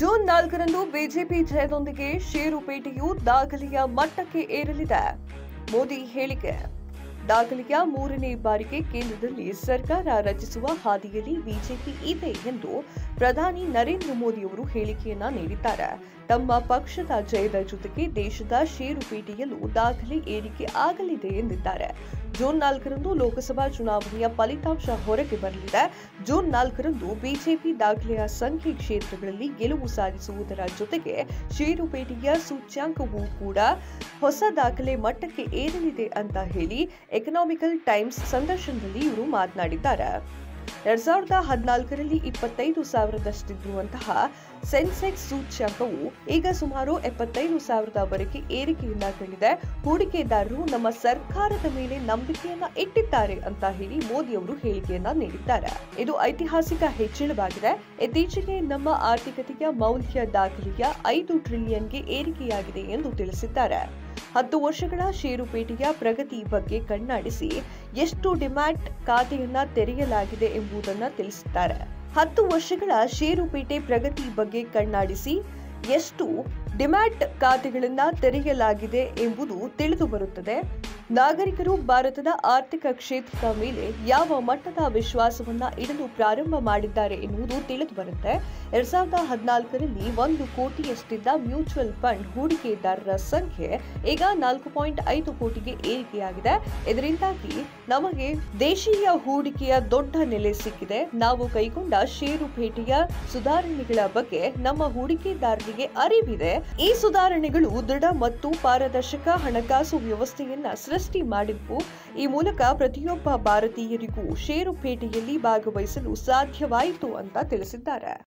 June ನಾಲ್ಕರಂದು BJP ಜಯದೊಂದಿಗೆ ಷೇರುಪೇಟೆಯು ದಾಖಲೆಯ ಮಟ್ಟಕ್ಕೆ ಏರಲಿದೆ ಮೋದಿ ಹೇಳಿಕೆ ದಾಖಲೆಯ ಮೂರನೇ ಬಾರಿಗೆ ಕೇಂದ್ರದಲ್ಲಿ ಸರ್ಕಾರ ರಚಿಸುವ ಹಾದಿಯಲ್ಲಿ ಬಿಜೆಪಿ ಇದೆ ಎಂದು ಪ್ರಧಾನಿ ನರೇಂದ್ರ ಮೋದಿಯವರು ಹೇಳಿಕೆಯನ್ನ ನೀಡಿದ್ದಾರೆ ತಮ್ಮ ಪಕ್ಷದ ಜಯದ ಜೊತೆಗೆ ದೇಶದ ಷೇರುಪೇಟೆಯಲ್ಲೂ ದಾಖಲೆ ಏರಿಕೆ ಆಗಲಿದೆ ಎಂದಿದ್ದಾರೆ ಜೂನ್ ನಾಲ್ಕರಂದು ಲೋಕಸಭಾ ಚುನಾವಣೆಯ ಫಲಿತಾಂಶ ಹೊರಗೆ ಬರಲಿದೆ ಜೂನ್ ನಾಲ್ಕರಂದು ಬಿಜೆಪಿ ದಾಖಲೆಯ ಸಂಖ್ಯೆ ಕ್ಷೇತ್ರಗಳಲ್ಲಿ ಗೆಲುವು ಸಾಧಿಸುವುದರ ಜೊತೆಗೆ ಷೇರುಪೇಟೆಯ ಸೂಚ್ಯಾಂಕವೂ ಕೂಡ ಹೊಸ ದಾಖಲೆ ಮಟ್ಟಕ್ಕೆ ಏರಲಿದೆ ಅಂತ ಹೇಳಿ ಎಕನಾಮಿಕಲ್ ಟೈಮ್ಸ್ ಸಂದರ್ಶನದಲ್ಲಿ ಇವರು ಮಾತನಾಡಿದ್ದಾರೆ ಎರಡ್ ಸಾವಿರದ ಹದಿನಾಲ್ಕರಲ್ಲಿ ಇಪ್ಪತ್ತೈದು ಸಾವಿರದಷ್ಟಿರುವಂತಹ ಸೆನ್ಸೆಕ್ಸ್ ಸೂಚ್ಯಂಕವು ಈಗ ಸುಮಾರು ಎಪ್ಪತ್ತೈದು ಸಾವಿರದವರೆಗೆ ಏರಿಕೆಯನ್ನ ಕಂಡಿದೆ ಹೂಡಿಕೆದಾರರು ನಮ್ಮ ಸರ್ಕಾರದ ಮೇಲೆ ನಂಬಿಕೆಯನ್ನ ಇಟ್ಟಿದ್ದಾರೆ ಅಂತ ಹೇಳಿ ಮೋದಿ ಅವರು ಹೇಳಿಕೆಯನ್ನ ನೀಡಿದ್ದಾರೆ ಇದು ಐತಿಹಾಸಿಕ ಹೆಚ್ಚಳವಾಗಿದೆ ಇತ್ತೀಚೆಗೆ ನಮ್ಮ ಆರ್ಥಿಕತೆಯ ಮೌಲ್ಯ ದಾಖಲೆಯ ಐದು ಟ್ರಿಲಿಯನ್ಗೆ ಏರಿಕೆಯಾಗಿದೆ ಎಂದು ತಿಳಿಸಿದ್ದಾರೆ ಹತ್ತು ವರ್ಷಗಳ ಷೇರುಪೇಟೆಯ ಪ್ರಗತಿ ಬಗ್ಗೆ ಕಣ್ಣಾಡಿಸಿ ಎಷ್ಟು ಡಿಮ್ಯಾಟ್ ಖಾತೆಯನ್ನ ತೆರೆಯಲಾಗಿದೆ ಎಂಬುದನ್ನು ತಿಳಿಸಿದ್ದಾರೆ ಹತ್ತು ವರ್ಷಗಳ ಷೇರುಪೇಟೆ ಪ್ರಗತಿ ಬಗ್ಗೆ ಕಣ್ಣಾಡಿಸಿ ಎಷ್ಟು ಡಿಮ್ಯಾಟ್ ಖಾತೆಗಳನ್ನ ತೆರೆಯಲಾಗಿದೆ ಎಂಬುದು ತಿಳಿದು ಬರುತ್ತದೆ ನಾಗರಿಕರು ಭಾರತದ ಆರ್ಥಿಕ ಕ್ಷೇತ್ರದ ಮೇಲೆ ಯಾವ ಮಟ್ಟದ ವಿಶ್ವಾಸವನ್ನ ಇಡಲು ಪ್ರಾರಂಭ ಮಾಡಿದ್ದಾರೆ ಎನ್ನುವುದು ತಿಳಿದು ಬರುತ್ತೆ ಎರಡ್ ಸಾವಿರದ ಹದಿನಾಲ್ಕರಲ್ಲಿ ಒಂದು ಕೋಟಿಯಷ್ಟಿದ್ದ ಮ್ಯೂಚುವಲ್ ಫಂಡ್ ಹೂಡಿಕೆದಾರರ ಸಂಖ್ಯೆ ಈಗ ನಾಲ್ಕು ಪಾಯಿಂಟ್ ಐದು ಕೋಟಿಗೆ ಏರಿಕೆಯಾಗಿದೆ ಇದರಿಂದಾಗಿ ನಮಗೆ ದೇಶೀಯ ಹೂಡಿಕೆಯ ದೊಡ್ಡ ನೆಲೆ ಸಿಕ್ಕಿದೆ ನಾವು ಕೈಗೊಂಡ ಷೇರುಪೇಟೆಯ ಸುಧಾರಣೆಗಳ ಬಗ್ಗೆ ನಮ್ಮ ಹೂಡಿಕೆದಾರರಿಗೆ ಅರಿವಿದೆ ಈ ಸುಧಾರಣೆಗಳು ದೃಢ ಮತ್ತು ಪಾರದರ್ಶಕ ಹಣಕಾಸು ವ್ಯವಸ್ಥೆಯನ್ನ ಸೃಷ್ಟಿ ಮಾಡಿದ್ವು ಈ ಮೂಲಕ ಪ್ರತಿಯೊಬ್ಬ ಭಾರತೀಯರಿಗೂ ಷೇರುಪೇಟೆಯಲ್ಲಿ ಭಾಗವಹಿಸಲು ಸಾಧ್ಯವಾಯಿತು ಅಂತ ತಿಳಿಸಿದ್ದಾರೆ